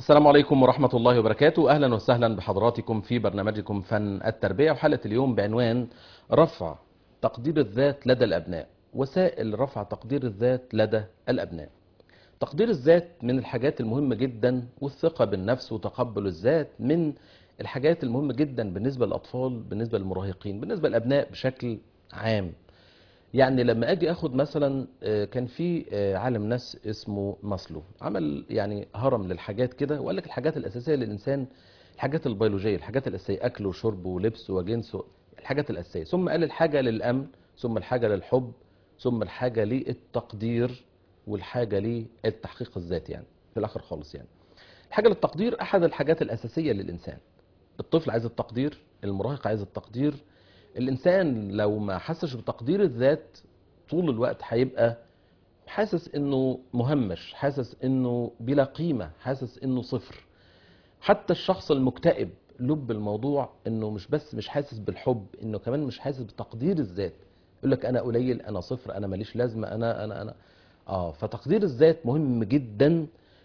السلام عليكم ورحمة الله وبركاته أهلا وسهلا بحضراتكم في برنامجكم فن التربية وحلقة اليوم بعنوان رفع تقدير الذات لدى الأبناء وسائل رفع تقدير الذات لدى الأبناء تقدير الذات من الحاجات المهمة جدا والثقة بالنفس وتقبل الذات من الحاجات المهمة جدا بالنسبة للأطفال بالنسبة للمراهقين بالنسبة للأبناء بشكل عام يعني لما اجي اخد مثلا آه، كان في آه، عالم نفس اسمه ماسلو عمل يعني هرم للحاجات كده وقال لك الحاجات الاساسيه للانسان الحاجات البيولوجيه الحاجات الاساسيه اكل وشرب ولبس وجنس و- الحاجات الاساسيه ثم قال الحاجه للامن ثم الحاجه للحب ثم الحاجه للتقدير والحاجه للتحقيق الذاتي يعني في الاخر خالص يعني الحاجه للتقدير احد الحاجات الاساسيه للانسان الطفل عايز التقدير المراهق عايز التقدير الانسان لو ما حسش بتقدير الذات طول الوقت هيبقى حاسس انه مهمش حاسس انه بلا قيمه حاسس انه صفر حتى الشخص المكتئب لب الموضوع انه مش بس مش حاسس بالحب انه كمان مش حاسس بتقدير الذات يقول لك انا قليل انا صفر انا ماليش لازمه انا انا انا اه فتقدير الذات مهم جدا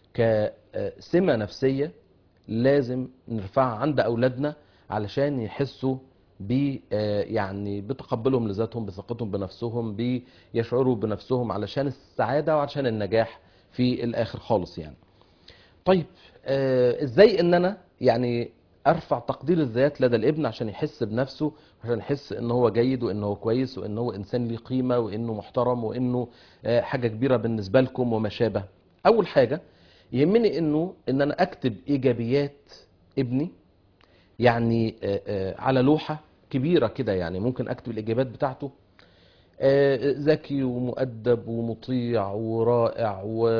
كسمه نفسيه لازم نرفعها عند اولادنا علشان يحسوا ب آه، يعني بتقبلهم لذاتهم بثقتهم بنفسهم بيشعروا بنفسهم علشان السعاده وعشان النجاح في الاخر خالص يعني طيب آه ازاي ان انا يعني ارفع تقدير الذات لدى الابن عشان يحس بنفسه عشان يحس ان هو جيد وان هو كويس وان هو انسان ليه قيمه وانه محترم وانه آه حاجه كبيره بالنسبه لكم وما شابه اول حاجه يهمني انه ان انا اكتب ايجابيات ابني يعني آه آه على لوحه كبيره كده يعني ممكن اكتب الاجابات بتاعته آه، ذكي ومؤدب ومطيع ورائع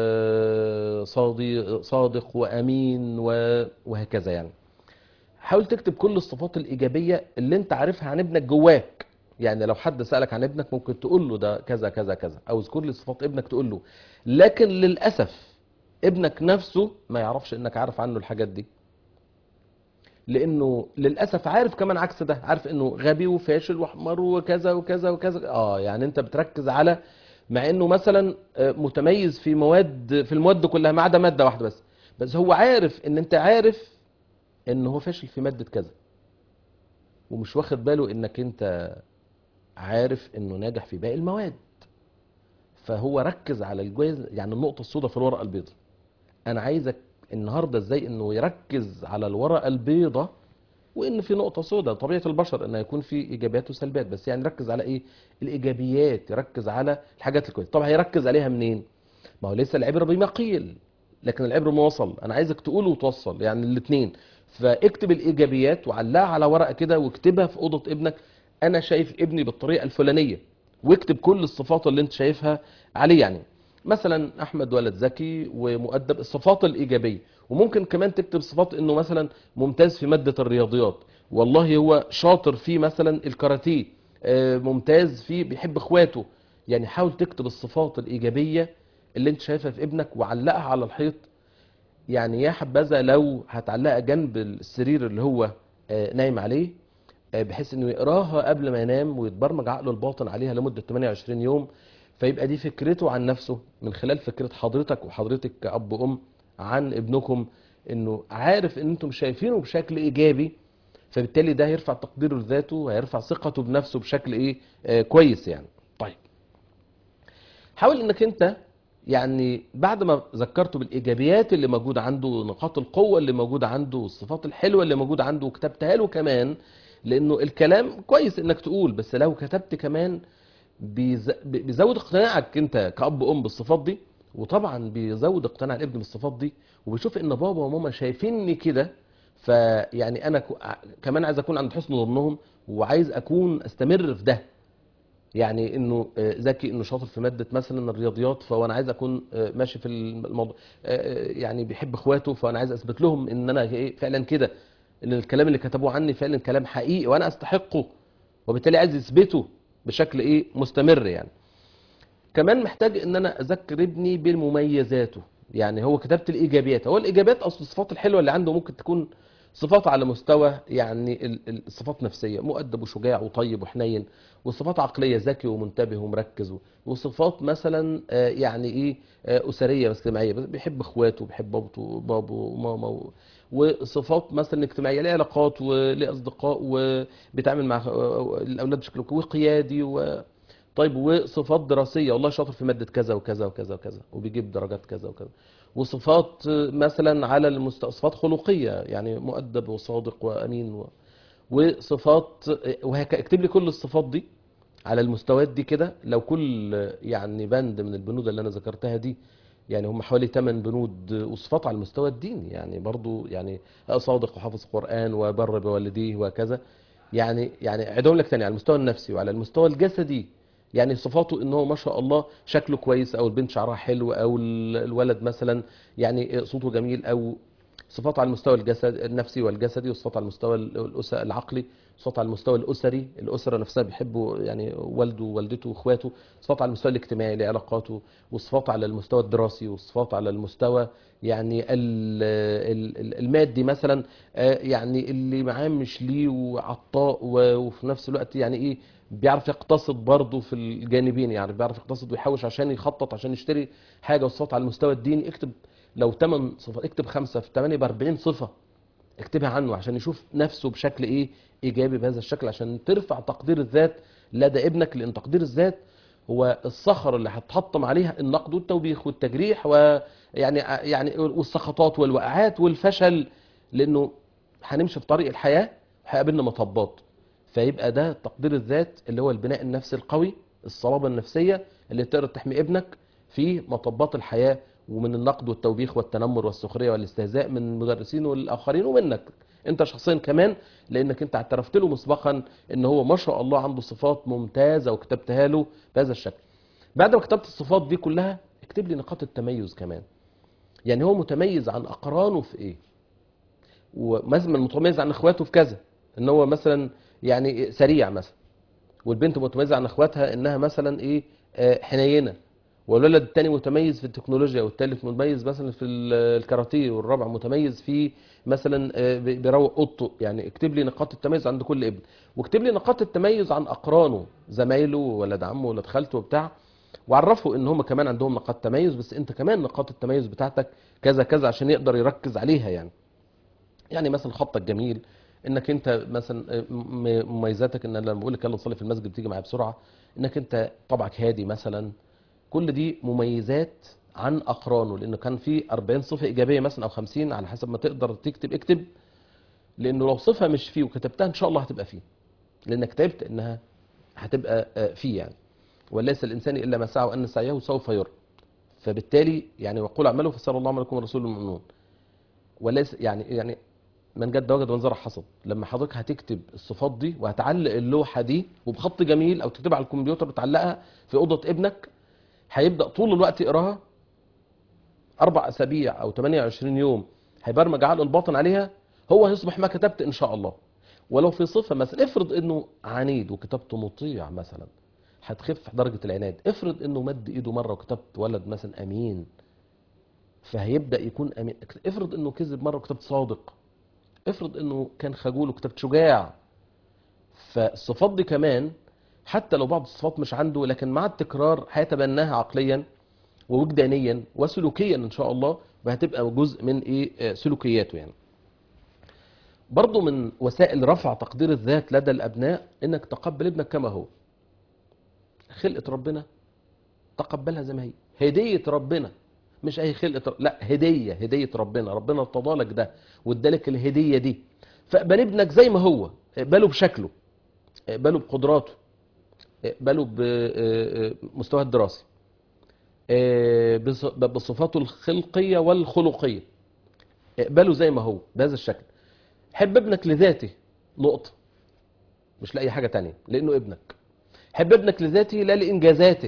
وصادق صادق وامين و- وهكذا يعني حاول تكتب كل الصفات الايجابيه اللي انت عارفها عن ابنك جواك يعني لو حد سالك عن ابنك ممكن تقول له ده كذا كذا كذا او اذكر لي صفات ابنك تقول له لكن للاسف ابنك نفسه ما يعرفش انك عارف عنه الحاجات دي لانه للاسف عارف كمان عكس ده عارف انه غبي وفاشل واحمر وكذا وكذا وكذا اه يعني انت بتركز على مع انه مثلا آه، متميز في مواد في المواد كلها ما عدا ماده واحده بس بس هو عارف ان انت عارف ان هو فاشل في ماده كذا ومش واخد باله انك انت عارف انه ناجح في باقي المواد فهو ركز على الجوائز يعني النقطه السوداء في الورقه البيضاء انا عايزك النهارده ازاي انه يركز على الورقه البيضاء وان في نقطه سوداء طبيعه البشر ان يكون في ايجابيات وسلبيات بس يعني ركز على ايه الايجابيات يركز على الحاجات الكويسه طب هيركز عليها منين ما هو ليس العبره بما قيل لكن العبره ما وصل انا عايزك تقول وتوصل يعني الاثنين فاكتب الايجابيات وعلقها على ورقه كده واكتبها في اوضه ابنك انا شايف ابني بالطريقه الفلانيه واكتب كل الصفات اللي انت شايفها عليه يعني مثلا احمد ولد ذكي ومؤدب الصفات الايجابيه وممكن كمان تكتب صفات انه مثلا ممتاز في ماده الرياضيات والله هو شاطر في مثلا الكاراتيه آه، ممتاز في بيحب اخواته يعني حاول تكتب الصفات الايجابيه اللي انت شايفها في ابنك وعلقها على الحيط يعني يا حبذا لو هتعلقها جنب السرير اللي هو آه، نايم عليه آه، بحيث انه يقراها قبل ما ينام ويتبرمج عقله الباطن عليها لمده 28 يوم فيبقى دي فكرته عن نفسه من خلال فكره حضرتك وحضرتك كاب وام عن ابنكم انه عارف ان انتم شايفينه بشكل ايجابي فبالتالي ده هيرفع تقديره لذاته وهيرفع ثقته بنفسه بشكل ايه آه كويس يعني طيب حاول انك انت يعني بعد ما ذكرته بالايجابيات اللي موجوده عنده ونقاط القوه اللي موجوده عنده والصفات الحلوه اللي موجوده عنده وكتبتها له كمان لانه الكلام كويس انك تقول بس لو كتبت كمان بيز- بيزود اقتناعك انت كأب ام بالصفات دي وطبعا بيزود اقتناع الابن بالصفات دي وبيشوف ان بابا وماما شايفيني كده فيعني انا كو- ع- كمان عايز اكون عند حسن ظنهم وعايز اكون استمر في ده يعني انه آه، ذكي انه شاطر في ماده مثلا الرياضيات فانا عايز اكون آه، ماشي في الموضوع آه، يعني بيحب اخواته فانا عايز اثبت لهم ان انا ايه فعلا كده ان الكلام اللي كتبوه عني فعلا كلام حقيقي وانا استحقه وبالتالي عايز يثبته بشكل ايه مستمر يعني كمان محتاج ان انا اذكر ابني بمميزاته يعني هو كتبت الايجابيات هو الايجابيات اصل الصفات الحلوه اللي عنده ممكن تكون صفات على مستوى يعني ال- ال- الصفات نفسيه مؤدب وشجاع وطيب وحنين وصفات عقليه ذكي ومنتبه ومركز و- وصفات مثلا آه، يعني ايه آه، اسريه بس اجتماعيه بس بيحب اخواته بيحب بابته بابه وماما و- وصفات مثلا اجتماعيه ليه علاقات وليه اصدقاء وبيتعامل مع آه، الاولاد بشكل كويس وقيادي و طيب وصفات دراسيه والله شاطر في ماده كذا وكذا وكذا وكذا وبيجيب درجات كذا وكذا وصفات آه، مثلا على المستوى صفات خلقيه يعني مؤدب وصادق وامين و... وصفات وهك اكتب لي كل الصفات دي على المستويات دي كده لو كل يعني بند من البنود اللي انا ذكرتها دي يعني هم حوالي 8 بنود وصفات على المستوى الديني يعني برضو يعني صادق وحافظ قرآن وبر بوالديه وكذا يعني يعني عدهم لك تاني على المستوى النفسي وعلى المستوى الجسدي يعني صفاته ان هو ما شاء الله شكله كويس او البنت شعرها حلو او ال- الولد مثلا يعني صوته جميل او صفات على المستوى الجسد النفسي والجسدي وصفات على المستوى الأس- العقلي صفات على المستوى الاسري الاسره نفسها بيحبوا يعني والده ووالدته واخواته صفات على المستوى الاجتماعي لعلاقاته وصفات على المستوى الدراسي وصفات على المستوى يعني ال- ال- ال- المادي مثلا آه، يعني اللي معاه مش ليه وعطاء و- وفي نفس الوقت يعني ايه بيعرف يقتصد برضه في الجانبين يعني بيعرف يقتصد ويحوش عشان يخطط عشان يشتري حاجه وصفات على المستوى الديني اكتب لو 8 صفات اكتب 5 في 8 يبقى 40 صفه اكتبها عنه عشان يشوف نفسه بشكل ايه ايجابي بهذا الشكل عشان ترفع تقدير الذات لدى ابنك لان تقدير الذات هو الصخر اللي هتحطم عليها النقد والتوبيخ والتجريح ويعني يعني والسخطات والوقعات والفشل لانه هنمشي في طريق الحياه هيقابلنا مطبات فيبقى ده تقدير الذات اللي هو البناء النفسي القوي الصلابه النفسيه اللي تقدر تحمي ابنك في مطبات الحياه ومن النقد والتوبيخ والتنمر والسخريه والاستهزاء من المدرسين والاخرين ومنك انت شخصيا كمان لانك انت اعترفت له مسبقا ان هو ما شاء الله عنده صفات ممتازه وكتبتها له بهذا الشكل بعد ما كتبت الصفات دي كلها اكتب لي نقاط التميز كمان يعني هو متميز عن اقرانه في ايه ومثلا متميز عن اخواته في كذا ان هو مثلا يعني سريع مثلا والبنت متميزه عن اخواتها انها مثلا ايه آه، حنينه والولد التاني متميز في التكنولوجيا والتالت متميز مثلا في ال- الكاراتيه والرابع متميز في مثلا آه، بي- بيروق اوضته يعني اكتب لي نقاط التميز عند كل ابن واكتب لي نقاط التميز عن اقرانه زمايله ولد عمه ولد خالته وبتاع وعرفوا ان هم كمان عندهم نقاط تميز بس انت كمان نقاط التميز بتاعتك كذا كذا عشان يقدر يركز عليها يعني يعني مثلا خطك جميل انك انت مثلا م- مميزاتك ان لما بقول لك يلا نصلي في المسجد بتيجي معايا بسرعه انك انت طبعك هادي مثلا كل دي مميزات عن اقرانه لانه كان في 40 صفه ايجابيه مثلا او 50 على حسب ما تقدر تكتب اكتب لانه لو صفه مش فيه وكتبتها ان شاء الله هتبقى فيه لانك كتبت انها هتبقى آه، فيه يعني وليس الانسان الا ما سعى وان سعيه سوف يرى فبالتالي يعني وقول اعملوا فسر الله عملكم ورسوله المؤمنون وليس يعني يعني من جد وجد ومن زرع حصد لما حضرتك هتكتب الصفات دي وهتعلق اللوحه دي وبخط جميل او تكتبها على الكمبيوتر وتعلقها في اوضه ابنك هيبدا طول الوقت يقراها اربع اسابيع او 28 يوم هيبرمج عقله الباطن عليها هو هيصبح ما كتبت ان شاء الله ولو في صفه مثلا افرض انه عنيد وكتبته مطيع مثلا هتخف درجه العناد افرض انه مد ايده مره وكتبت ولد مثلا امين فهيبدا يكون امين افرض انه كذب مره وكتبت صادق افرض انه كان خجول وكتبت شجاع فالصفات دي كمان حتى لو بعض الصفات مش عنده لكن مع التكرار هيتبناها عقليا ووجدانيا وسلوكيا ان شاء الله وهتبقى جزء من ايه آه، سلوكياته يعني برضو من وسائل رفع تقدير الذات لدى الابناء انك تقبل ابنك كما هو خلقه ربنا تقبلها زي ما هي هديه ربنا مش اي خلقه لا هديه هديه ربنا ربنا ارتضى لك ده وادالك الهديه دي فاقبل ابنك زي ما هو اقبله بشكله اقبله بقدراته اقبله بمستواه الدراسي آه، بص- بصفاته الخلقيه والخلقيه اقبله زي ما هو بهذا الشكل حب ابنك لذاته نقطه مش لاي حاجه تانية لانه ابنك حب ابنك لذاته لا لانجازاته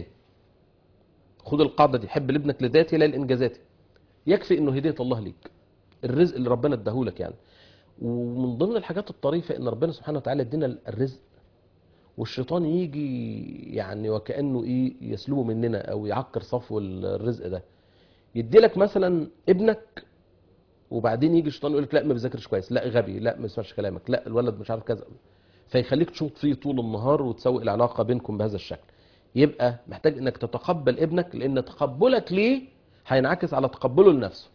خد القاعده دي حب ابنك لذاته لا لانجازاته يكفي انه هديه الله ليك الرزق اللي ربنا اداهولك يعني ومن ضمن الحاجات الطريفه ان ربنا سبحانه وتعالى ادينا الرزق والشيطان يجي يعني وكانه ايه يسلبه مننا او يعكر صفو الرزق ده يدي لك مثلا ابنك وبعدين يجي الشيطان يقول لك لا ما بيذاكرش كويس لا غبي لا ما بيسمعش كلامك لا الولد مش عارف كذا فيخليك تشوط فيه طول النهار وتسوء العلاقه بينكم بهذا الشكل يبقى محتاج انك تتقبل ابنك لان تقبلك ليه هينعكس على تقبله لنفسه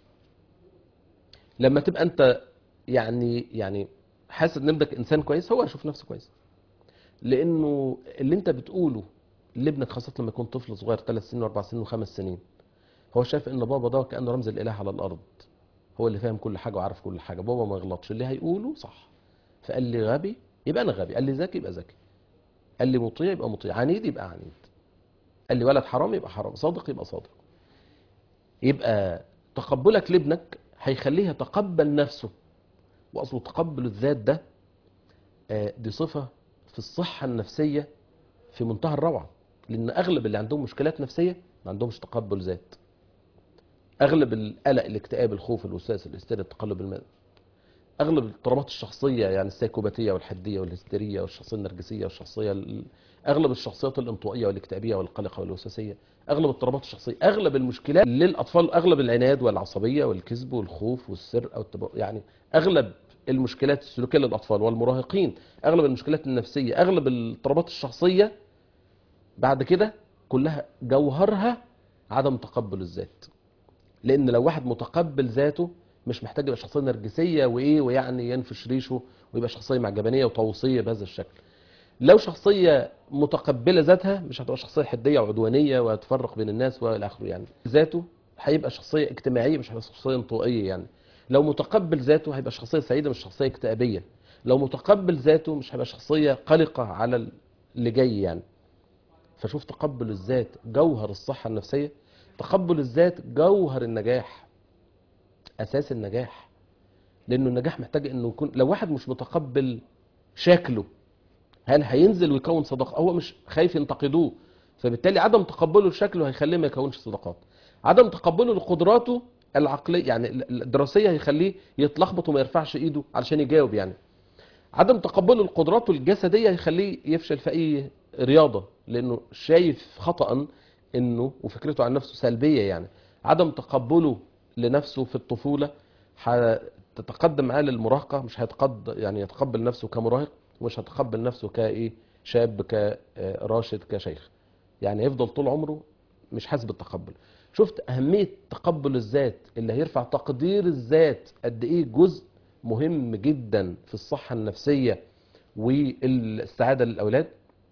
لما تبقى انت يعني يعني حاسس ان ابنك انسان كويس هو هيشوف نفسه كويس لانه اللي انت بتقوله لابنك خاصه لما يكون طفل صغير ثلاث سنين واربع سنين وخمس سنين هو شايف ان بابا ده كانه رمز الاله على الارض هو اللي فاهم كل حاجه وعارف كل حاجه بابا ما يغلطش اللي هيقوله صح فقال لي غبي يبقى انا غبي قال لي ذكي يبقى ذكي قال لي مطيع يبقى مطيع عنيد يبقى عنيد قال لي ولد حرام يبقى حرام صادق يبقى صادق يبقى تقبلك لابنك هيخليه يتقبل نفسه واصله تقبل الذات ده آه، دي صفه في الصحه النفسيه في منتهى الروعه لان اغلب اللي عندهم مشكلات نفسيه ما عندهمش تقبل ذات اغلب القلق الاكتئاب الخوف الوسواس الهستيريا التقلب المادي اغلب الاضطرابات الشخصيه يعني السيكوباتيه والحديه والهستيريه والشخصيه النرجسيه والشخصيه ال- اغلب الشخصيات الانطوائيه والاكتئابيه والقلقه والوسواسيه اغلب الاضطرابات الشخصيه اغلب المشكلات للاطفال اغلب العناد والعصبيه والكذب والخوف والسرقه والتب... يعني اغلب المشكلات السلوكيه للاطفال والمراهقين اغلب المشكلات النفسيه اغلب الاضطرابات الشخصيه بعد كده كلها جوهرها عدم تقبل الذات لان لو واحد متقبل ذاته مش محتاج يبقى شخصيه نرجسيه وايه ويعني ينفش ريشه ويبقى شخصيه معجبانيه وطاووسيه بهذا الشكل لو شخصيه متقبله ذاتها مش هتبقى شخصيه حديه وعدوانيه وتفرق بين الناس والى اخره يعني ذاته هيبقى شخصيه اجتماعيه مش هيبقى شخصيه انطوائيه يعني لو متقبل ذاته هيبقى شخصيه سعيده مش شخصيه اكتئابيه لو متقبل ذاته مش هيبقى شخصيه قلقه على اللي جاي يعني فشوف تقبل الذات جوهر الصحه النفسيه تقبل الذات جوهر النجاح اساس النجاح لانه النجاح محتاج انه يكون لو واحد مش متقبل شكله هل هينزل ويكون صداقه هو مش خايف ينتقدوه فبالتالي عدم تقبله لشكله هيخليه ما يكونش صداقات عدم تقبله لقدراته العقليه يعني الدراسيه هيخليه يتلخبط وما يرفعش ايده علشان يجاوب يعني عدم تقبله لقدراته الجسديه هيخليه يفشل في اي رياضه لانه شايف خطا انه وفكرته عن نفسه سلبيه يعني عدم تقبله لنفسه في الطفوله هتتقدم معاه للمراهقه مش هيتقد يعني يتقبل نفسه كمراهق ومش هيتقبل نفسه كايه شاب كراشد كشيخ يعني يفضل طول عمره مش حاسس بالتقبل شفت اهميه تقبل الذات اللي هيرفع تقدير الذات قد ايه جزء مهم جدا في الصحه النفسيه والسعاده للاولاد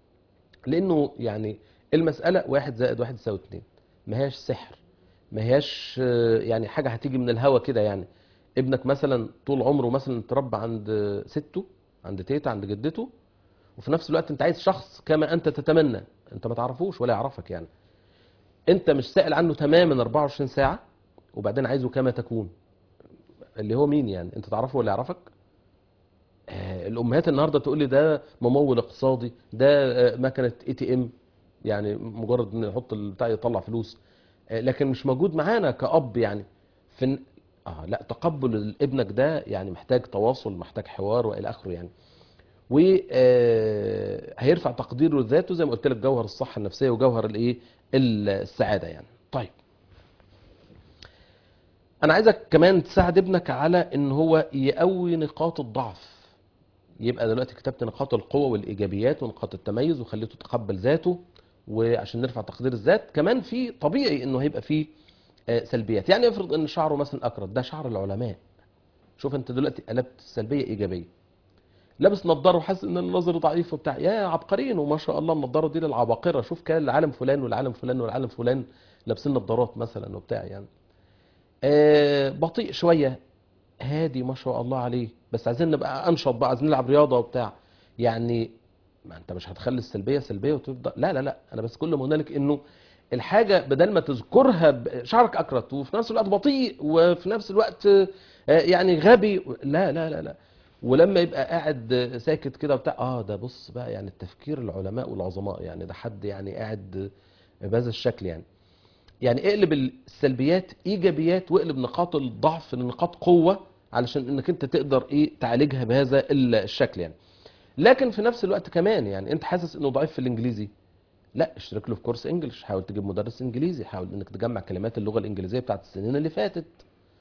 لانه يعني المساله واحد زائد واحد يساوي اتنين ما هياش سحر ما هياش آه، يعني حاجه هتيجي من الهوا كده يعني ابنك مثلا طول عمره مثلا اتربى عند سته عند تيتا عند جدته وفي نفس الوقت انت عايز شخص كما انت تتمنى انت ما تعرفوش ولا يعرفك يعني انت مش سائل عنه تماما 24 ساعه وبعدين عايزه كما تكون اللي هو مين يعني انت تعرفه ولا يعرفك آه، الامهات النهارده تقول لي ده ممول اقتصادي ده آه، مكنه اي تي ام يعني مجرد ان يحط البتاع يطلع فلوس آه، لكن مش موجود معانا كأب يعني في إن- اه لا تقبل ابنك ده يعني محتاج تواصل محتاج حوار والى اخره يعني وهيرفع تقديره لذاته زي ما قلت لك جوهر الصحه النفسيه وجوهر الايه السعاده يعني طيب انا عايزك كمان تساعد ابنك على ان هو يقوي نقاط الضعف يبقى دلوقتي كتبت نقاط القوه والايجابيات ونقاط التميز وخليته يتقبل ذاته وعشان نرفع تقدير الذات كمان في طبيعي انه هيبقى فيه آه، سلبيات يعني افرض ان شعره مثلا اكرت ده شعر العلماء شوف انت دلوقتي قلبت السلبيه ايجابيه لابس نظاره وحاسس ان النظر ضعيف وبتاع يا عبقريين وما شاء الله النظاره دي للعباقره شوف كان العالم فلان والعالم فلان والعالم فلان لابسين نظارات مثلا وبتاع يعني آه بطيء شويه هادي ما شاء الله عليه بس عايزين نبقى انشط بقى عايزين نلعب رياضه وبتاع يعني ما انت مش هتخلي السلبيه سلبيه وتفضل لا لا لا انا بس كل ما هنالك انه الحاجه بدل ما تذكرها ب- شعرك اكرت وفي نفس الوقت بطيء وفي نفس الوقت آه، يعني غبي لا لا لا لا ولما يبقى قاعد آه، ساكت كده وبتاع اه ده بص بقى يعني التفكير العلماء والعظماء يعني ده حد يعني قاعد آه، بهذا الشكل يعني يعني اقلب السلبيات ايجابيات واقلب نقاط الضعف لنقاط قوه علشان انك انت تقدر ايه تعالجها بهذا الشكل يعني لكن في نفس الوقت كمان يعني انت حاسس انه ضعيف في الانجليزي لا اشترك له في كورس انجلش حاول تجيب مدرس انجليزي حاول انك تجمع كلمات اللغه الانجليزيه بتاعت السنين اللي فاتت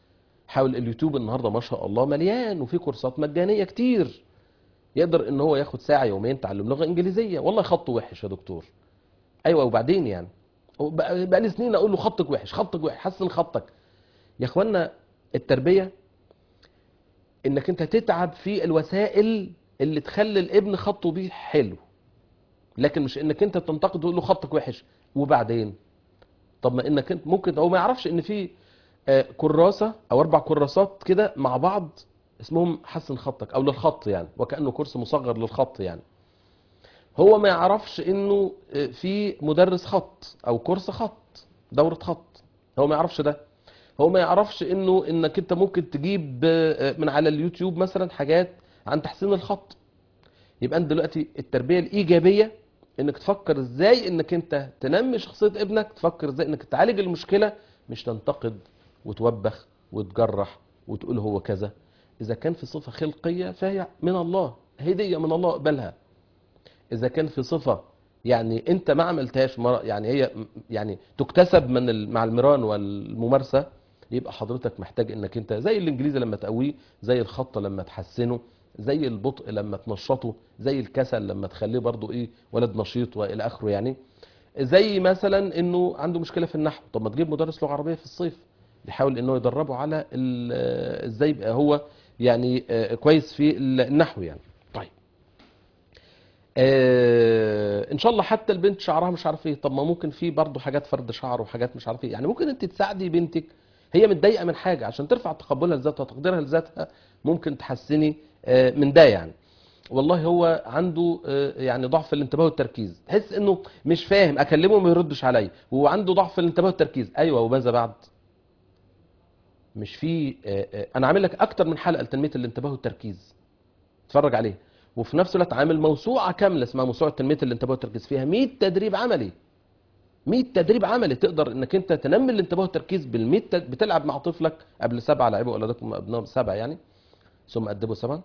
حاول اليوتيوب النهارده ما شاء الله مليان وفي كورسات مجانيه كتير يقدر ان هو ياخد ساعه يومين تعلم لغه انجليزيه والله خطه وحش يا دكتور ايوه وبعدين يعني هو بقى بقى لي سنين اقول له خطك وحش خطك وحش حسن خطك يا اخوانا التربيه انك انت تتعب في الوسائل اللي تخلي الابن خطه بيه حلو لكن مش انك انت تنتقد وتقول له خطك وحش وبعدين طب ما انك انت ممكن هو ما يعرفش ان في آه، كراسه او اربع كراسات كده مع بعض اسمهم حسن خطك او للخط يعني وكانه كورس مصغر للخط يعني هو ما يعرفش انه آه، في مدرس خط او كورس خط دوره خط هو ما يعرفش ده هو ما يعرفش انه انك انت ممكن تجيب آه، من على اليوتيوب مثلا حاجات عن تحسين الخط يبقى انت دلوقتي التربيه الايجابيه انك تفكر ازاي انك انت تنمي شخصيه ابنك تفكر ازاي انك تعالج المشكله مش تنتقد وتوبخ وتجرح وتقول هو كذا اذا كان في صفه خلقيه فهي من الله هديه من الله اقبلها اذا كان في صفه يعني انت ما عملتهاش مر- يعني هي يعني تكتسب من ال- مع المران والممارسه يبقى حضرتك محتاج انك انت زي الانجليزي لما تقويه زي الخط لما تحسنه زي البطء لما تنشطه زي الكسل لما تخليه برضو ايه ولد نشيط والى اخره يعني زي مثلا انه عنده مشكله في النحو طب ما تجيب مدرس لغه عربيه في الصيف يحاول انه يدربه على ال- آه، ازاي يبقى هو يعني آه، كويس في النحو يعني طيب آه، ان شاء الله حتى البنت شعرها مش عارف ايه طب ما ممكن في برضه حاجات فرد شعر وحاجات مش عارف ايه يعني ممكن انت تساعدي بنتك هي متضايقه من حاجه عشان ترفع تقبلها لذاتها وتقديرها لذاتها ممكن تحسني آه، من ده يعني والله هو عنده آه، يعني ضعف الانتباه والتركيز تحس انه مش فاهم اكلمه ما يردش عليا وهو عنده ضعف الانتباه والتركيز ايوه وماذا بعد مش في آه، آه، انا عامل لك اكتر من حلقه لتنميه الانتباه والتركيز اتفرج عليه وفي نفس الوقت عامل موسوعه كامله اسمها موسوعه تنميه الانتباه والتركيز فيها 100 تدريب عملي 100 تدريب عملي تقدر انك انت تنمي الانتباه والتركيز بال 100 تد- بتلعب مع طفلك قبل سبعه لعبوا اولادكم ابنائهم سبعه يعني ثم ادبوا سبعا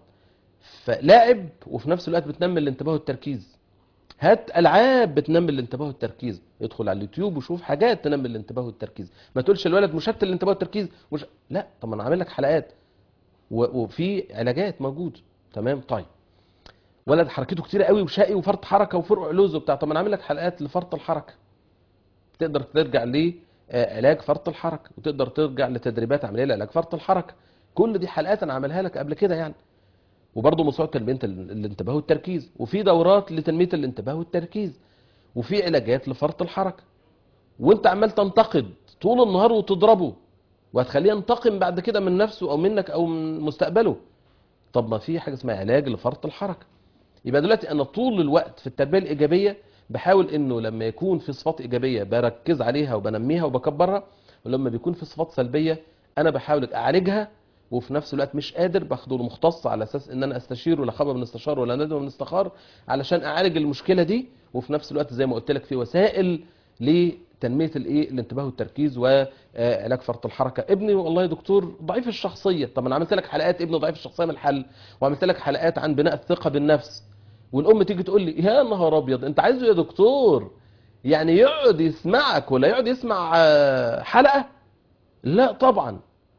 فلاعب وفي نفس الوقت بتنمي الانتباه والتركيز هات العاب بتنمي الانتباه والتركيز ادخل على اليوتيوب وشوف حاجات تنمي الانتباه والتركيز ما تقولش الولد مشتت الانتباه والتركيز مش لا طب انا عامل لك حلقات و- وفي علاجات موجود تمام طيب ولد حركته كتيره قوي وشقي وفرط حركه وفرع علوز وبتاع طب انا عامل لك حلقات لفرط الحركه تقدر ترجع لعلاج فرط الحركه وتقدر ترجع لتدريبات عمليه لعلاج فرط الحركه كل دي حلقات انا عاملها لك قبل كده يعني وبرضه موسوعه تنميه ال- الانتباه والتركيز وفي دورات لتنميه الانتباه والتركيز وفي علاجات لفرط الحركه وانت عمال تنتقد طول النهار وتضربه وهتخليه ينتقم بعد كده من نفسه او منك او من مستقبله طب ما في حاجه اسمها علاج لفرط الحركه يبقى دلوقتي انا طول الوقت في التربيه الايجابيه بحاول انه لما يكون في صفات ايجابيه بركز عليها وبنميها وبكبرها ولما بيكون في صفات سلبيه انا بحاول اعالجها وفي نفس الوقت مش قادر باخده لمختص على اساس ان انا استشير ولا خبر من استشار ولا ندم من استخار علشان اعالج المشكله دي وفي نفس الوقت زي ما قلت لك في وسائل لتنميه الايه الانتباه والتركيز وعلاج فرط الحركه ابني والله يا دكتور ضعيف الشخصيه طب انا عملت لك حلقات ابني ضعيف الشخصيه من الحل وعملت لك حلقات عن بناء الثقه بالنفس والام تيجي تقول لي يا نهار ابيض انت عايزه يا دكتور يعني يقعد يسمعك ولا يقعد يسمع آه، حلقه لا طبعا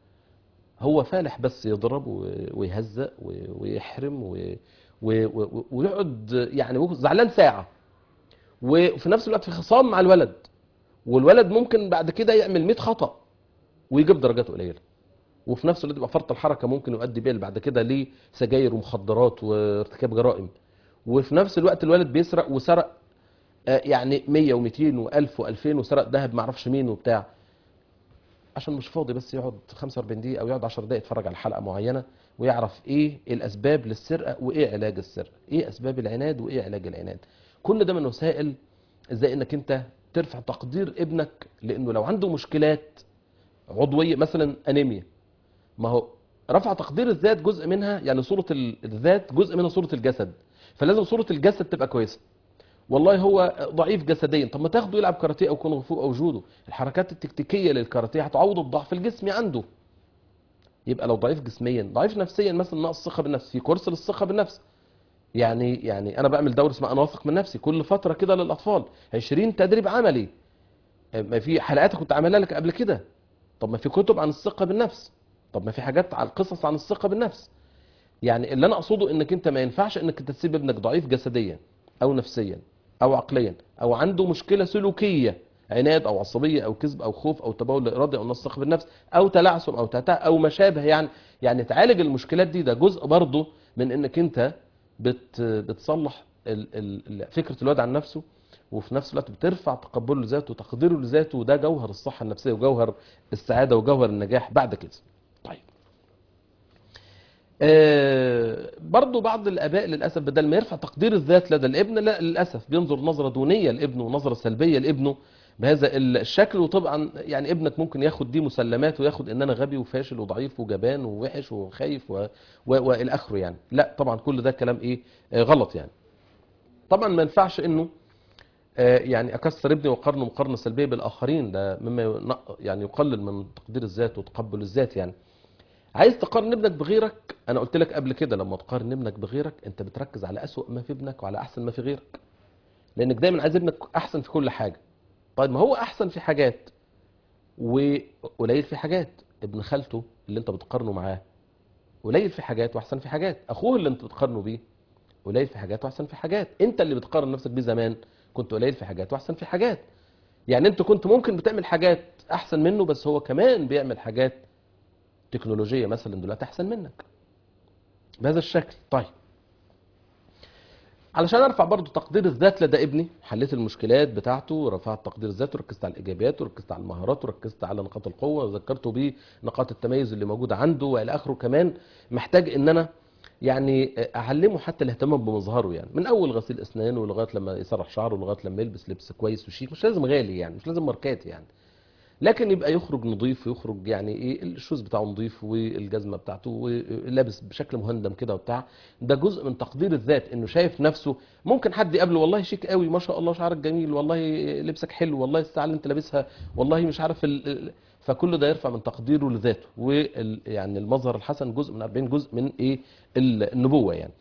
هو فالح بس يضرب و- ويهزق و- ويحرم و- و- و- ويقعد يعني هو زعلان ساعه وفي نفس الوقت في خصام مع الولد والولد ممكن بعد كده يعمل 100 خطأ ويجيب درجات قليله وفي نفس الوقت يبقى فرط الحركه ممكن يؤدي بيه بعد كده لسجاير ومخدرات وارتكاب جرائم وفي نفس الوقت الولد بيسرق وسرق آه، يعني 100 و200 و1000 و2000 وسرق ذهب ما اعرفش مين وبتاع عشان مش فاضي بس يقعد 45 دقيقه او يقعد 10 دقائق يتفرج على حلقه معينه ويعرف ايه الاسباب للسرقه وايه علاج السرقه ايه اسباب العناد وايه علاج العناد كل ده من وسائل ازاي انك انت ترفع تقدير ابنك لانه لو عنده مشكلات عضويه مثلا انيميا ما هو رفع تقدير الذات جزء منها يعني صوره ال- الذات جزء منها صوره الجسد فلازم صوره الجسد تبقى كويسه والله هو ضعيف جسديا طب ما تاخده يلعب كاراتيه او كونغ فو او جودو الحركات التكتيكيه للكاراتيه هتعوض الضعف الجسمي عنده يبقى لو ضعيف جسميا ضعيف نفسيا مثلا ناقص ثقه بالنفس في كورس للثقه بالنفس يعني يعني انا بعمل دوره اسمها انا واثق من نفسي كل فتره كده للاطفال 20 تدريب عملي ما في حلقات كنت عاملها لك قبل كده طب ما في كتب عن الثقه بالنفس طب ما في حاجات على القصص عن الثقه بالنفس يعني اللي انا اقصده انك انت ما ينفعش انك انت تسيب ابنك ضعيف جسديا او نفسيا او عقليا او عنده مشكله سلوكيه عناد او عصبيه او كذب او خوف او تبول لا ارادي او نقص ثقه بالنفس او تلعثم او تهتع او ما شابه يعني يعني تعالج المشكلات دي ده جزء برضه من انك انت بت بتصلح ال- ال- ال- فكره الواد عن نفسه وفي نفس الوقت بترفع تقبله لذاته وتقديره لذاته وده جوهر الصحه النفسيه وجوهر السعاده وجوهر النجاح بعد كده. طيب. آه برضو بعض الاباء للاسف بدل ما يرفع تقدير الذات لدى الابن لا للاسف بينظر نظره دونيه لابنه ونظره سلبيه لابنه بهذا الشكل وطبعا يعني ابنك ممكن ياخد دي مسلمات وياخد ان انا غبي وفاشل وضعيف وجبان ووحش وخايف و- و- والى اخره يعني لا طبعا كل ده كلام ايه آه غلط يعني طبعا ما ينفعش انه آه، يعني اكسر ابني واقارنه مقارنه سلبيه بالاخرين ده مما ينق- يعني يقلل من تقدير الذات وتقبل الذات يعني عايز تقارن ابنك بغيرك انا قلت لك قبل كده لما تقارن ابنك بغيرك انت بتركز على اسوأ ما في ابنك وعلى احسن ما في غيرك لانك دايما عايز ابنك احسن في كل حاجه طيب ما هو احسن في حاجات وقليل في حاجات ابن خالته اللي انت بتقارنه معاه قليل في حاجات واحسن في حاجات اخوه اللي انت بتقارنه بيه قليل في حاجات واحسن في حاجات انت اللي بتقارن نفسك بيه زمان كنت قليل في حاجات واحسن في حاجات يعني انت كنت ممكن بتعمل حاجات احسن منه بس هو كمان بيعمل حاجات تكنولوجيه مثلا دلوقتي احسن منك بهذا الشكل طيب علشان ارفع برضو تقدير الذات لدى ابني حليت المشكلات بتاعته ورفعت تقدير الذات وركزت على الايجابيات وركزت على المهارات وركزت على نقاط القوه وذكرته بنقاط التميز اللي موجوده عنده والى اخره كمان محتاج ان انا يعني اعلمه حتى الاهتمام بمظهره يعني من اول غسيل اسنانه ولغايه لما يسرح شعره لغايه لما يلبس لبس كويس وشيك مش لازم غالي يعني مش لازم ماركات يعني لكن يبقى يخرج نظيف ويخرج يعني ايه الشوز بتاعه نظيف والجزمه بتاعته ولابس بشكل مهندم كده وبتاع ده جزء من تقدير الذات انه شايف نفسه ممكن حد يقابله والله شيك قوي ما شاء الله شعرك جميل والله لبسك حلو والله الساعه اللي انت لابسها والله مش عارف ال... ال- فكل ده يرفع من تقديره لذاته وال... يعني المظهر الحسن جزء من 40 جزء من ايه ال- النبوه يعني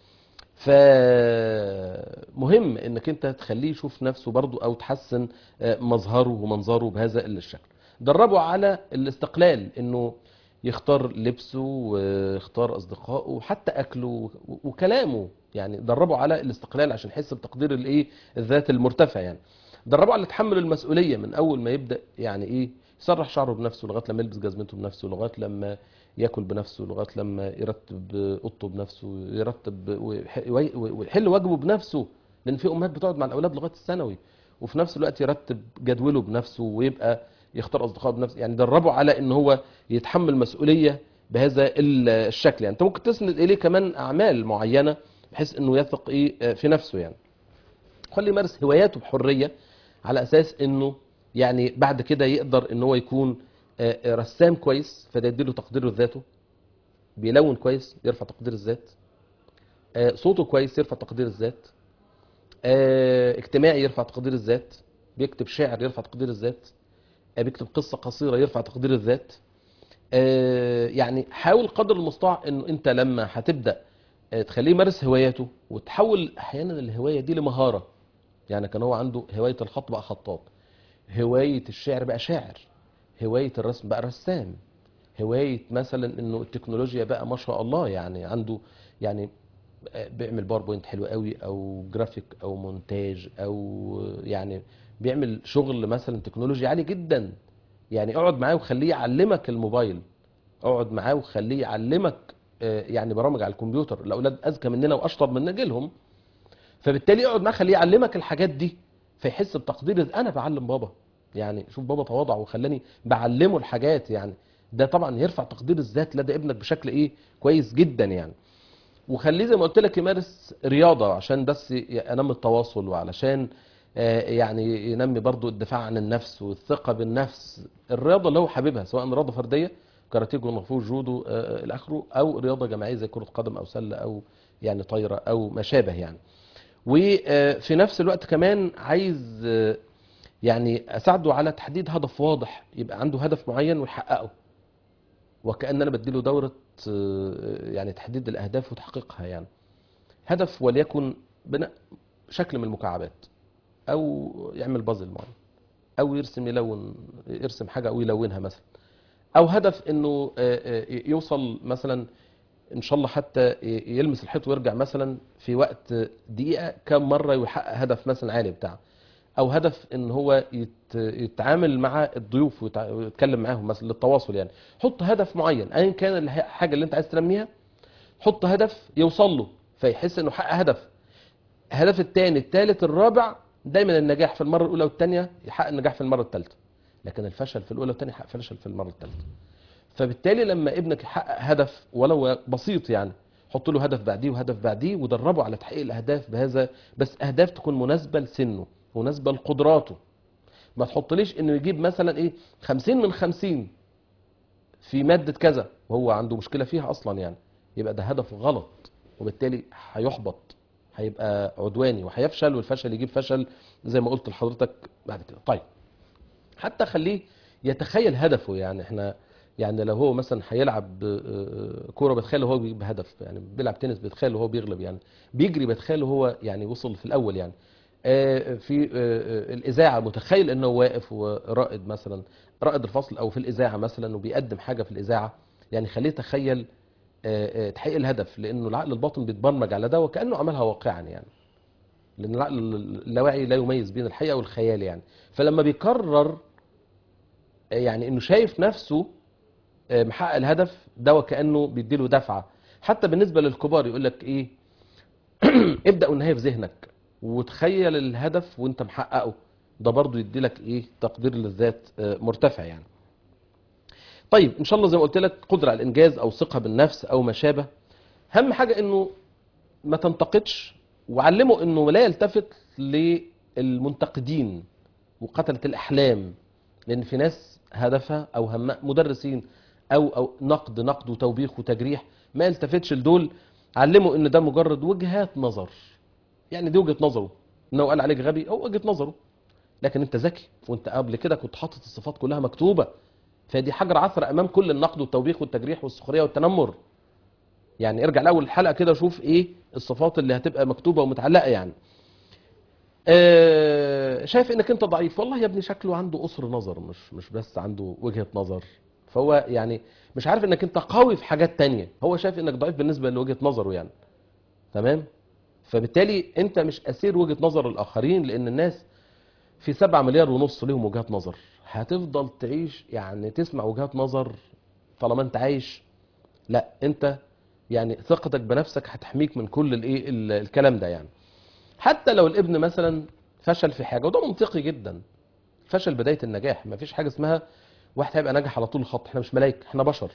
فمهم انك انت تخليه يشوف نفسه برضو او تحسن آه، مظهره ومنظره بهذا الشكل دربه على الاستقلال انه يختار لبسه ويختار اصدقائه وحتى اكله و- وكلامه يعني دربه على الاستقلال عشان يحس بتقدير الايه الذات المرتفع يعني دربه على تحمل المسؤوليه من اول ما يبدا يعني ايه يسرح شعره بنفسه لغايه لما يلبس جزمته بنفسه لغايه لما ياكل بنفسه لغايه لما يرتب اوضته بنفسه يرتب ويح- وي- ويحل واجبه بنفسه لان في امهات بتقعد مع الاولاد لغايه الثانوي وفي نفس الوقت يرتب جدوله بنفسه ويبقى يختار اصدقائه بنفسه يعني دربه على ان هو يتحمل مسؤوليه بهذا ال- الشكل يعني انت ممكن تسند اليه كمان اعمال معينه بحيث انه يثق ايه في نفسه يعني خليه يمارس هواياته بحريه على اساس انه يعني بعد كده يقدر ان هو يكون آه، آه، رسام كويس فده يديله تقديره لذاته بيلون كويس يرفع تقدير الذات آه، صوته كويس يرفع تقدير الذات آه، اجتماعي يرفع تقدير الذات بيكتب شعر يرفع تقدير الذات آه، بيكتب قصة قصيرة يرفع تقدير الذات آه، يعني حاول قدر المستطاع انه انت لما هتبدا آه، تخليه يمارس هواياته وتحول احيانا الهوايه دي لمهاره يعني كان هو عنده هوايه الخط بقى خطاط هوايه الشعر بقى شاعر هوايه الرسم بقى رسام هوايه مثلا انه التكنولوجيا بقى ما شاء الله يعني عنده يعني آه، بيعمل باوربوينت حلو قوي او جرافيك او مونتاج او يعني بيعمل شغل مثلا تكنولوجي عالي جدا يعني اقعد معاه وخليه يعلمك الموبايل اقعد معاه وخليه يعلمك آه، يعني برامج على الكمبيوتر الاولاد اذكى مننا واشطر مننا جيلهم فبالتالي اقعد معاه خليه يعلمك الحاجات دي فيحس بتقدير انا بعلم بابا يعني شوف بابا تواضع وخلاني بعلمه الحاجات يعني ده طبعا يرفع تقدير الذات لدى ابنك بشكل ايه كويس جدا يعني وخليه زي ما قلت لك يمارس رياضه عشان بس ينمي التواصل وعلشان آه، يعني ينمي برضو الدفاع عن النفس والثقه بالنفس الرياضه اللي هو حاببها سواء رياضه فرديه كاراتيه كونغ فو جودو آه، الى اخره او رياضه جماعيه زي كره قدم او سله او يعني طايره او ما شابه يعني وفي نفس الوقت كمان عايز آه، يعني اساعده على تحديد هدف واضح يبقى عنده هدف معين ويحققه وكأن انا بديله دورة آه، يعني تحديد الاهداف وتحقيقها يعني هدف وليكن بناء شكل من المكعبات او يعمل بازل معين او يرسم يلون يرسم حاجة او يلونها مثلا او هدف انه آه، آه، يوصل مثلا ان شاء الله حتى ي- يلمس الحيط ويرجع مثلا في وقت دقيقه كم مره ويحقق هدف مثلا عالي بتاعه او هدف ان هو يت- يتعامل مع الضيوف ويتع- ويتكلم معاهم مثلا للتواصل يعني حط هدف معين ايا كان الح- الحاجه اللي انت عايز تنميها حط هدف يوصل له فيحس انه حقق هدف الهدف الثاني الثالث الرابع دايما النجاح في المره الاولى والثانيه يحقق النجاح في المره الثالثه لكن الفشل في الاولى والثانيه يحقق فشل في المره الثالثه فبالتالي لما ابنك يحقق هدف ولو بسيط يعني حط له هدف بعديه وهدف بعديه ودربه على تحقيق الاهداف بهذا بس اهداف تكون مناسبه لسنه مناسبه لقدراته ما تحطليش انه يجيب مثلا ايه 50 من 50 في ماده كذا وهو عنده مشكله فيها اصلا يعني يبقى ده هدف غلط وبالتالي هيحبط هيبقى عدواني وهيفشل والفشل يجيب فشل زي ما قلت لحضرتك بعد كده طيب حتى خليه يتخيل هدفه يعني احنا يعني لو هو مثلا هيلعب آه، كوره بتخيل هو بيجيب هدف يعني بيلعب تنس بتخيل هو بيغلب يعني بيجري بتخيل هو يعني وصل في الاول يعني آه، في آه، آه، الاذاعه متخيل انه واقف ورائد مثلا رائد الفصل او في الاذاعه مثلا وبيقدم حاجه في الاذاعه يعني خليه يتخيل آه، آه، تحقيق الهدف لانه العقل الباطن بيتبرمج على ده وكانه عملها واقعا يعني لان العقل اللاواعي لا يميز بين الحقيقه والخيال يعني فلما بيكرر آه، يعني انه شايف نفسه آه، محقق الهدف ده وكانه بيديله دفعه حتى بالنسبه للكبار يقول لك ايه ابدا والنهايه في ذهنك وتخيل الهدف وانت محققه ده برضو يدي لك ايه تقدير للذات آه، مرتفع يعني طيب ان شاء الله زي ما قلت لك قدره على الانجاز او ثقه بالنفس او ما شابه اهم حاجه انه ما تنتقدش وعلمه انه لا يلتفت للمنتقدين وقتله الاحلام لان في ناس هدفها او همها مدرسين او او نقد نقد وتوبيخ وتجريح ما يلتفتش لدول علمه ان ده مجرد وجهات نظر يعني دي وجهه نظره انه قال عليك غبي هو وجهه نظره لكن انت ذكي وانت قبل كده كنت حاطط الصفات كلها مكتوبه فدي حجر عثره امام كل النقد والتوبيخ والتجريح والسخريه والتنمر يعني ارجع لاول الحلقه كده وشوف ايه الصفات اللي هتبقى مكتوبه ومتعلقه يعني آه، شايف انك انت ضعيف والله يا ابني شكله عنده قصر نظر مش مش بس عنده وجهة نظر فهو يعني مش عارف انك انت قوي في حاجات تانية هو شايف انك ضعيف بالنسبة لوجهة نظره يعني تمام فبالتالي انت مش اسير وجهة نظر الاخرين لان الناس في سبعة مليار ونص ليهم وجهات نظر هتفضل تعيش يعني تسمع وجهات نظر طالما انت عايش لا انت يعني ثقتك بنفسك هتحميك من كل الايه ال- الكلام ده يعني حتى لو الابن مثلا فشل في حاجه وده منطقي جدا فشل بدايه النجاح ما فيش حاجه اسمها واحد هيبقى ناجح على طول الخط احنا مش ملايكه احنا بشر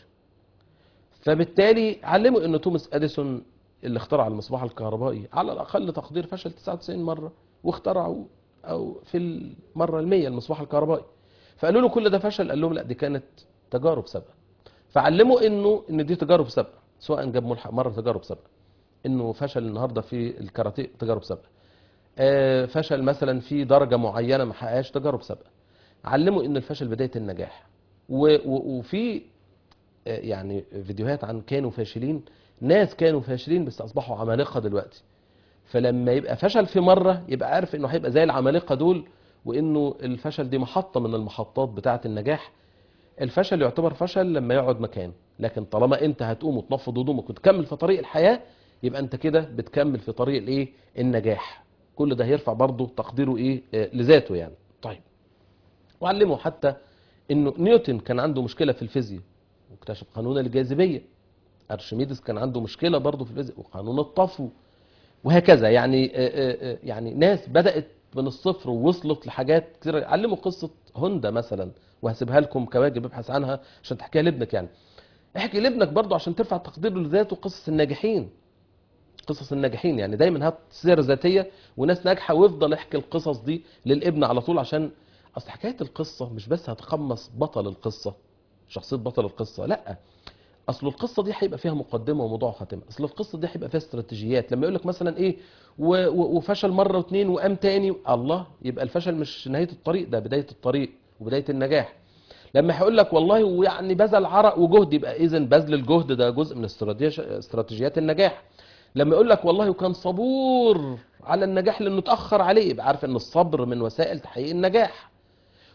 فبالتالي علموا ان توماس اديسون اللي اخترع المصباح الكهربائي على الاقل تقدير فشل 99 مره واخترعوا او في المره المية المصباح الكهربائي فقالوا له كل ده فشل قال لهم لا دي كانت تجارب سابقه فعلموا انه ان دي تجارب سابقه سواء جاب ملحق مره تجارب سابقه انه فشل النهارده في الكاراتيه تجارب سابقه آه، فشل مثلا في درجه معينه ما حققهاش تجارب سابقه علموا ان الفشل بدايه النجاح و- و- وفي آه، يعني فيديوهات عن كانوا فاشلين ناس كانوا فاشلين بس اصبحوا عمالقه دلوقتي فلما يبقى فشل في مره يبقى عارف انه هيبقى زي العمالقه دول وانه الفشل دي محطه من المحطات بتاعه النجاح الفشل يعتبر فشل لما يقعد مكان لكن طالما انت هتقوم وتنفض هدومك وتكمل في طريق الحياه يبقى انت كده بتكمل في طريق الايه النجاح كل ده هيرفع برضه تقديره ايه آه، لذاته يعني طيب وعلمه حتى انه نيوتن كان عنده مشكله في الفيزياء واكتشف قانون الجاذبيه ارشميدس كان عنده مشكله برضه في الفيزياء وقانون الطفو وهكذا يعني آه، آه، آه، يعني ناس بدات من الصفر ووصلت لحاجات كتير علموا قصه هوندا مثلا وهسيبها لكم كواجب ابحث عنها عشان تحكيها لابنك يعني احكي لابنك برضه عشان ترفع تقديره لذاته قصص الناجحين قصص الناجحين يعني دايما هات سيره ذاتيه وناس ناجحه وافضل احكي القصص دي للابن على طول عشان اصل حكايه القصه مش بس هتقمص بطل القصه شخصيه بطل القصه لا اصل القصه دي هيبقى فيها مقدمه وموضوع خاتمه اصل القصه دي هيبقى فيها استراتيجيات لما يقول لك مثلا ايه و- و- وفشل مره واثنين وقام تاني الله يبقى الفشل مش نهايه الطريق ده بدايه الطريق وبدايه النجاح لما هيقول لك والله ويعني بذل عرق وجهد يبقى اذا بذل الجهد ده جزء من استراتيجيات استراتيجيات النجاح لما يقول لك والله وكان صبور على النجاح لانه اتاخر عليه يبقى عارف ان الصبر من وسائل تحقيق النجاح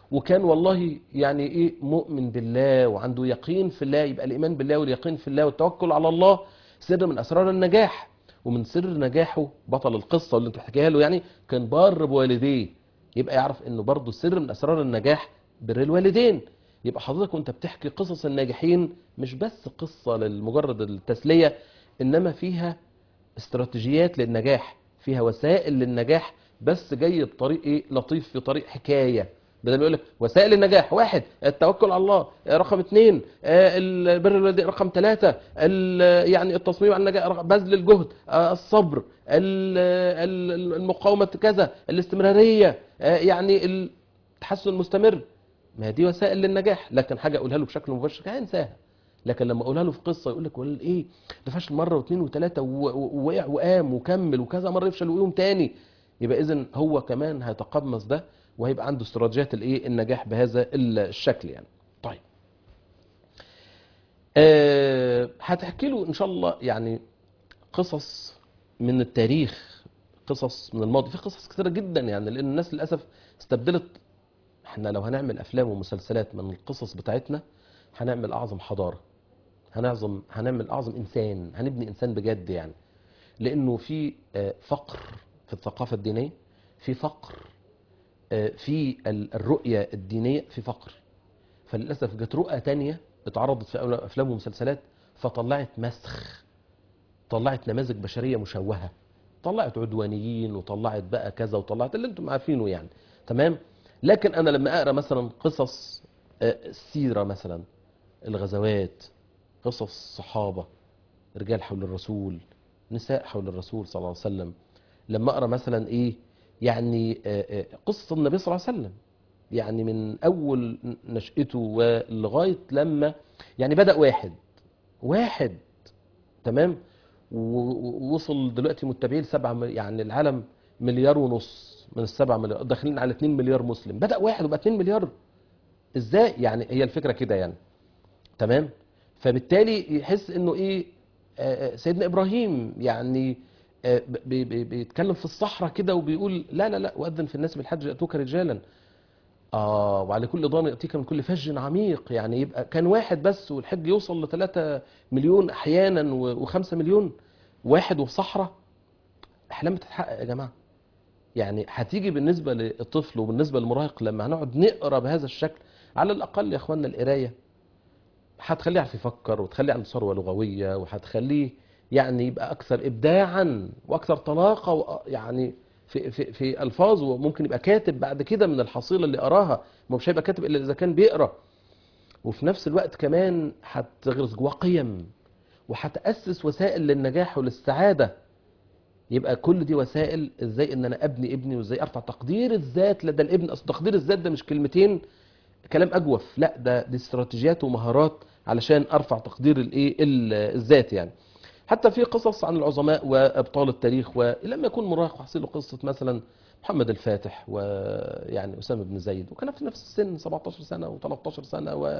وكان والله يعني ايه مؤمن بالله وعنده يقين في الله يبقى الايمان بالله واليقين في الله والتوكل على الله سر من اسرار النجاح ومن سر نجاحه بطل القصه اللي انت بتحكيها له يعني كان بار بوالديه يبقى يعرف انه برضه سر من اسرار النجاح بر الوالدين يبقى حضرتك وانت بتحكي قصص الناجحين مش بس قصه لمجرد التسليه انما فيها استراتيجيات للنجاح فيها وسائل للنجاح بس جاي بطريق ايه لطيف في طريق حكايه بدل ما يقول لك وسائل النجاح واحد التوكل على الله آه، رقم اثنين آه، البر الوالدين رقم ثلاثة ال- يعني التصميم على النجاح رقم- بذل الجهد آه، الصبر ال- ال- المقاومة كذا الاستمرارية آه، يعني التحسن المستمر ما دي وسائل للنجاح لكن حاجة اقولها له بشكل مباشر هينساها لكن لما اقولها له في قصه يقول لك ولا ايه ده فشل مره واثنين وثلاثه و- و- ووقع وقام وكمل وكذا مره يفشل ويقوم تاني يبقى اذا هو كمان هيتقمص ده وهيبقى عنده استراتيجيات الايه النجاح بهذا الشكل يعني طيب أه هتحكي له ان شاء الله يعني قصص من التاريخ قصص من الماضي في قصص كتيره جدا يعني لان الناس للاسف استبدلت احنا لو هنعمل افلام ومسلسلات من القصص بتاعتنا هنعمل اعظم حضاره هنعظم هنعمل اعظم انسان هنبني انسان بجد يعني لانه في آه، فقر في الثقافه الدينيه في فقر آه، في ال- الرؤيه الدينيه في فقر فللاسف جت رؤى تانية اتعرضت في أول- افلام ومسلسلات فطلعت مسخ طلعت نماذج بشريه مشوهه طلعت عدوانيين وطلعت بقى كذا وطلعت اللي انتم عارفينه يعني تمام لكن انا لما اقرا مثلا قصص آه، السيره مثلا الغزوات قصص الصحابه رجال حول الرسول نساء حول الرسول صلى الله عليه وسلم لما اقرا مثلا ايه يعني آه، آه، قصه النبي صلى الله عليه وسلم يعني من اول نشأته ولغايه لما يعني بدأ واحد واحد تمام و- ووصل دلوقتي متابعين سبعة م- يعني العالم مليار ونص من السبعة مليار داخلين على 2 مليار مسلم بدأ واحد وبقى 2 مليار ازاي يعني هي الفكرة كده يعني تمام فبالتالي يحس انه ايه آه، آه، سيدنا ابراهيم يعني آه، بي- بي- بيتكلم في الصحراء كده وبيقول لا لا لا واذن في الناس بالحج ياتوك رجالا اه وعلى كل ضامن ياتيك من كل فج عميق يعني يبقى كان واحد بس والحج يوصل ل 3 مليون احيانا و5 مليون واحد وفي صحراء احلام بتتحقق يا جماعه يعني هتيجي بالنسبه للطفل وبالنسبه للمراهق لما هنقعد نقرا بهذا الشكل على الاقل يا اخواننا القرايه هتخليه يعرف يفكر وتخليه عنده ثروه لغويه وهتخليه يعني يبقى اكثر ابداعا واكثر طلاقه و- يعني في في في الفاظه وممكن يبقى كاتب بعد كده من الحصيله اللي قراها ما مش هيبقى كاتب الا اذا كان بيقرا وفي نفس الوقت كمان هتغرس جواه قيم وهتاسس وسائل للنجاح وللسعاده يبقى كل دي وسائل ازاي ان انا ابني ابني وازاي ارفع تقدير الذات لدى الابن اصل تقدير الذات ده مش كلمتين كلام اجوف لا ده دي استراتيجيات ومهارات علشان ارفع تقدير الايه ال- الذات يعني حتى في قصص عن العظماء وابطال التاريخ ولما يكون مراهق وحصل له قصه مثلا محمد الفاتح ويعني اسامه بن زيد وكان في نفس السن 17 سنه و13 سنه و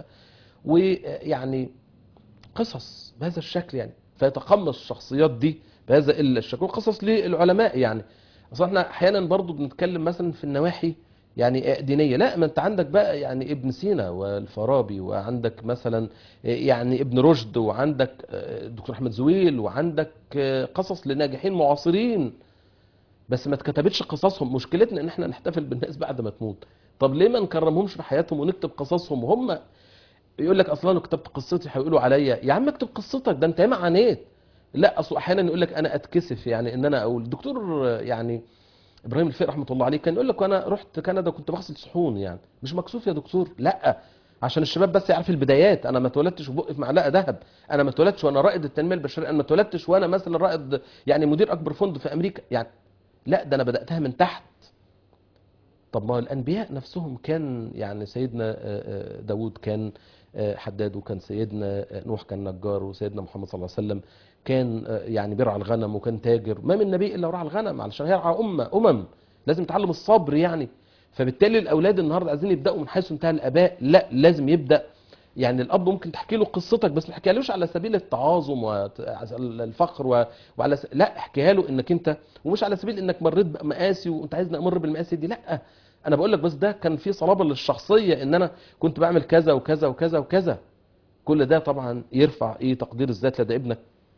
ويعني قصص بهذا الشكل يعني فيتقمص الشخصيات دي بهذا الشكل وقصص للعلماء يعني اصل احنا احيانا برضو بنتكلم مثلا في النواحي يعني دينيه لا ما انت عندك بقى يعني ابن سينا والفارابي وعندك مثلا يعني ابن رشد وعندك الدكتور احمد زويل وعندك قصص لناجحين معاصرين بس ما اتكتبتش قصصهم مشكلتنا ان احنا نحتفل بالناس بعد ما تموت طب ليه ما نكرمهمش في حياتهم ونكتب قصصهم وهم يقول لك اصلا انا كتبت قصتي هيقولوا عليا يا عم اكتب قصتك ده انت ياما عانيت لا اصل احيانا يقول لك انا اتكسف يعني ان انا اقول الدكتور يعني ابراهيم الفقي رحمه الله عليه كان يقول لك وانا رحت كندا كنت بغسل صحون يعني مش مكسوف يا دكتور لا عشان الشباب بس يعرف البدايات انا ما اتولدتش وبقي في معلقه ذهب انا ما اتولدتش وانا رائد التنميه البشريه انا ما اتولدتش وانا مثلا رائد يعني مدير اكبر فندق في امريكا يعني لا ده انا بداتها من تحت طب ما الانبياء نفسهم كان يعني سيدنا داود كان حداد وكان سيدنا نوح كان نجار وسيدنا محمد صلى الله عليه وسلم كان يعني بيرعى الغنم وكان تاجر ما من نبي الا ورعى الغنم علشان هيرعى امه امم لازم يتعلم الصبر يعني فبالتالي الاولاد النهارده عايزين يبداوا من حيث انتهى الاباء لا لازم يبدا يعني الاب ممكن تحكي له قصتك بس ما تحكيهالوش على سبيل التعاظم والفخر وعلى س... لا احكيها له انك انت ومش على سبيل انك مريت بمآسي وانت عايزني امر بالمآسي دي لا انا بقول لك بس ده كان في صلابه للشخصيه ان انا كنت بعمل كذا وكذا وكذا وكذا كل ده طبعا يرفع ايه تقدير الذات لدى ابنك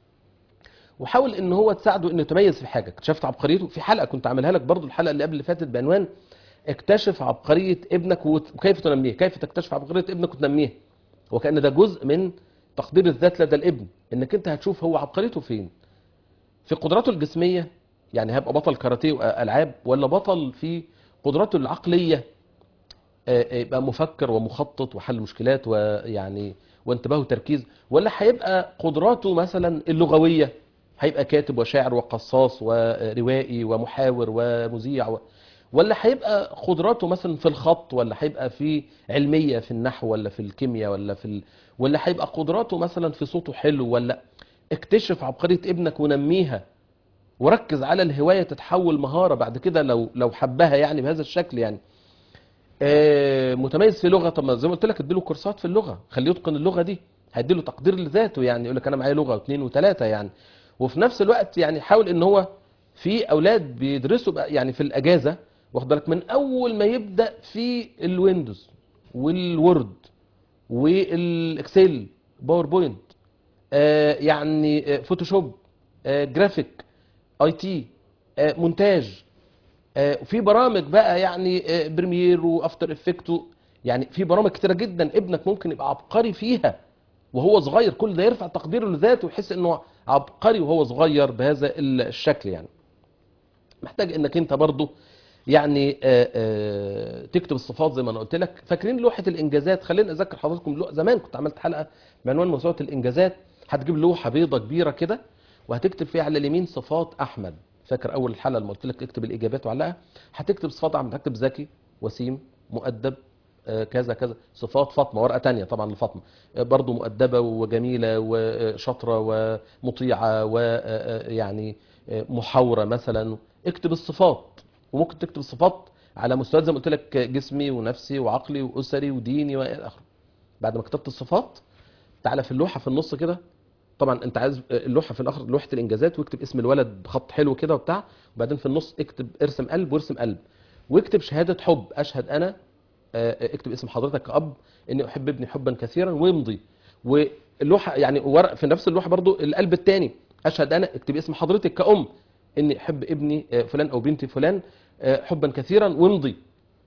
وحاول ان هو تساعده انه يتميز في حاجه اكتشفت عبقريته في حلقه كنت عاملها لك برضو الحلقه اللي قبل اللي فاتت بعنوان اكتشف عبقريه ابنك وت- وكيف تنميه كيف تكتشف عبقريه ابنك وتنميها وكان ده جزء من تقدير الذات لدى الابن انك انت هتشوف هو عبقريته فين في قدراته الجسميه يعني هيبقى بطل كاراتيه والعاب ولا بطل في قدراته العقليه آه، آه، يبقى مفكر ومخطط وحل مشكلات ويعني وانتباه وتركيز ولا هيبقى قدراته مثلا اللغويه هيبقى كاتب وشاعر وقصاص وروائي ومحاور ومذيع و... ولا هيبقى قدراته مثلا في الخط ولا هيبقى في علميه في النحو ولا في الكيمياء ولا في ال... ولا هيبقى قدراته مثلا في صوته حلو ولا اكتشف عبقريه ابنك ونميها وركز على الهوايه تتحول مهاره بعد كده لو لو حبها يعني بهذا الشكل يعني آه، متميز في لغه طب ما زي ما قلت لك اديله كورسات في اللغه خليه يتقن اللغه دي هيديله تقدير لذاته يعني يقول لك انا معايا لغه واثنين وثلاثه يعني وفي نفس الوقت يعني حاول ان هو في اولاد بيدرسوا بقى يعني في الاجازه واخد بالك من اول ما يبدا في الويندوز والوورد والاكسل باوربوينت آه، يعني آه، فوتوشوب آه، جرافيك اي تي آه، مونتاج آه، في برامج بقى يعني آه، بريمير وافتر افكت و- يعني في برامج كتيره جدا ابنك ممكن يبقى عبقري فيها وهو صغير كل ده يرفع تقديره لذاته ويحس انه عبقري وهو صغير بهذا الشكل يعني محتاج انك انت برضو يعني آه، آه، تكتب الصفات زي ما انا قلت لك فاكرين لوحه الانجازات خلينا اذكر حضراتكم لو- زمان كنت عملت حلقه بعنوان موسوعه الانجازات هتجيب لوحه بيضه كبيره كده وهتكتب فيها على اليمين صفات احمد فاكر اول الحلقه لما قلت لك اكتب الاجابات وعلقها هتكتب صفات احمد هتكتب ذكي وسيم مؤدب آه، كذا كذا صفات فاطمه ورقه تانية طبعا لفاطمه آه، برضو مؤدبه وجميله وشاطره ومطيعه ويعني محاوره مثلا اكتب الصفات وممكن تكتب الصفات على مستويات زي ما قلت لك جسمي ونفسي وعقلي واسري وديني والى اخره بعد ما كتبت الصفات تعالى في اللوحه في النص كده طبعا انت عايز اللوحه في الاخر لوحه الانجازات واكتب اسم الولد بخط حلو كده وبتاع وبعدين في النص اكتب ارسم قلب وارسم قلب واكتب شهاده حب اشهد انا آه، اكتب اسم حضرتك كأب اني احب ابني حبا كثيرا وامضي واللوحه يعني ورق في نفس اللوحه برضو القلب الثاني اشهد انا اكتب اسم حضرتك كأم اني احب ابني آه، فلان او بنتي فلان آه، حبا كثيرا وامضي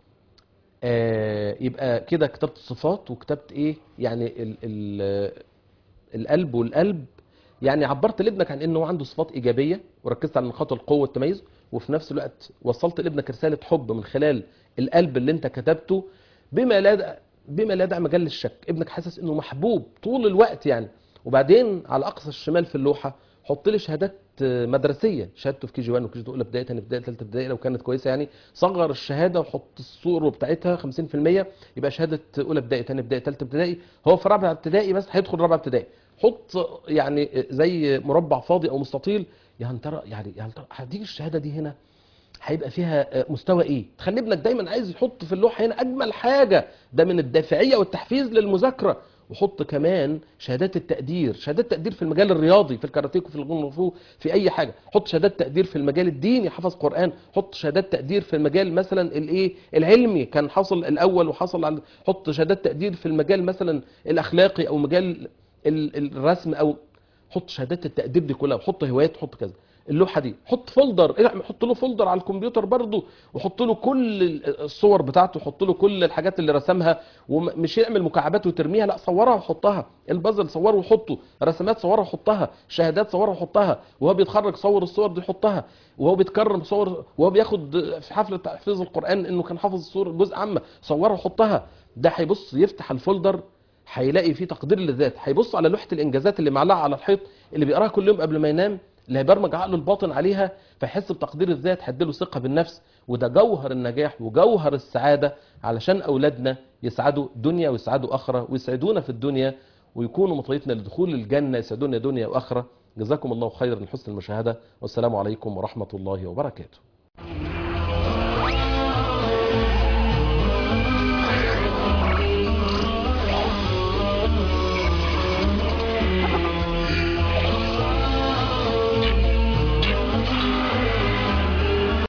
آه، يبقى كده كتبت الصفات وكتبت ايه يعني ال ال القلب والقلب يعني عبرت لابنك عن انه عنده صفات ايجابيه وركزت على نقاط القوه والتميز وفي نفس الوقت وصلت لابنك رساله حب من خلال القلب اللي انت كتبته بما لا يدع- بما لا يدع مجال للشك ابنك حاسس انه محبوب طول الوقت يعني وبعدين على اقصى الشمال في اللوحه حط لي شهادات مدرسيه شهادته في كي جي 1 وكي جي 2 اولى ابتدائي ثاني ابتدائي ثالثه ابتدائي لو كانت كويسه يعني صغر الشهاده وحط الصور بتاعتها 50% يبقى شهاده اولى ابتدائي ثاني ابتدائي ثالثه ابتدائي هو في رابعه ابتدائي بس هيدخل رابعه ابتدائي حط يعني زي مربع فاضي او مستطيل يا هل ترى يعني يا هل ترى هتيجي الشهاده دي هنا هيبقى فيها مستوى ايه تخلي ابنك دايما عايز يحط في اللوحه هنا اجمل حاجه ده من الدافعيه والتحفيز للمذاكره وحط كمان شهادات التقدير شهادات تقدير في المجال الرياضي في الكاراتيه وفي الكونغ فو في اي حاجه حط شهادات تقدير في المجال الديني حفظ قران حط شهادات تقدير في المجال مثلا الايه العلمي كان حصل الاول وحصل على حط شهادات تقدير في المجال مثلا الاخلاقي او مجال ال- الرسم او حط شهادات التقدير دي كلها وحط هوايات حط كذا اللوحه دي حط فولدر إيه، حط له فولدر على الكمبيوتر برضه وحط له كل الصور بتاعته حط له كل الحاجات اللي رسمها ومش يعمل مكعبات وترميها لا صورها وحطها البازل صوره وحطه رسمات صورها وحطها شهادات صورها وحطها وهو بيتخرج صور الصور دي حطها وهو بيتكرم صور وهو بياخد في حفله تحفيظ القران انه كان حافظ الصور جزء عامه صورها وحطها ده هيبص يفتح الفولدر هيلاقي فيه تقدير للذات هيبص على لوحه الانجازات اللي معلقه على الحيط اللي بيقراها كل يوم قبل ما ينام اللي هيبرمج عقله الباطن عليها فيحس بتقدير الذات هيديله ثقه بالنفس وده جوهر النجاح وجوهر السعاده علشان اولادنا يسعدوا دنيا ويسعدوا اخره ويسعدونا في الدنيا ويكونوا مطيتنا لدخول الجنه يسعدونا دنيا واخره جزاكم الله خيرا لحسن المشاهده والسلام عليكم ورحمه الله وبركاته